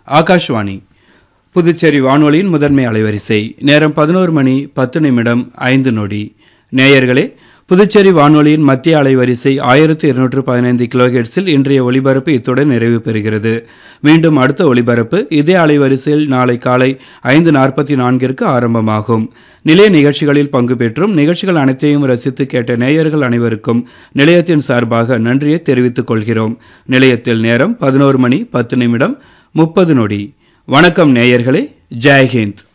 ஆகாஷ்வாணி புதுச்சேரி வானொலியின் முதன்மை அலைவரிசை நேரம் பதினோரு மணி பத்து நிமிடம் ஐந்து நொடி நேயர்களே புதுச்சேரி வானொலியின் மத்திய அலைவரிசை ஆயிரத்து இருநூற்று பதினைந்து கிலோஹெட்ஸில் இன்றைய ஒலிபரப்பு இத்துடன் நிறைவு பெறுகிறது மீண்டும் அடுத்த ஒலிபரப்பு இதே அலைவரிசையில் நாளை காலை ஐந்து நாற்பத்தி நான்கிற்கு ஆரம்பமாகும் நிலைய நிகழ்ச்சிகளில் பங்கு பெற்றும் நிகழ்ச்சிகள் அனைத்தையும் ரசித்து கேட்ட நேயர்கள் அனைவருக்கும் நிலையத்தின் சார்பாக நன்றியை தெரிவித்துக் கொள்கிறோம் நிலையத்தில் நேரம் பதினோரு மணி பத்து நிமிடம் முப்பது நொடி வணக்கம் நேயர்களே ஜெய்ஹிந்த்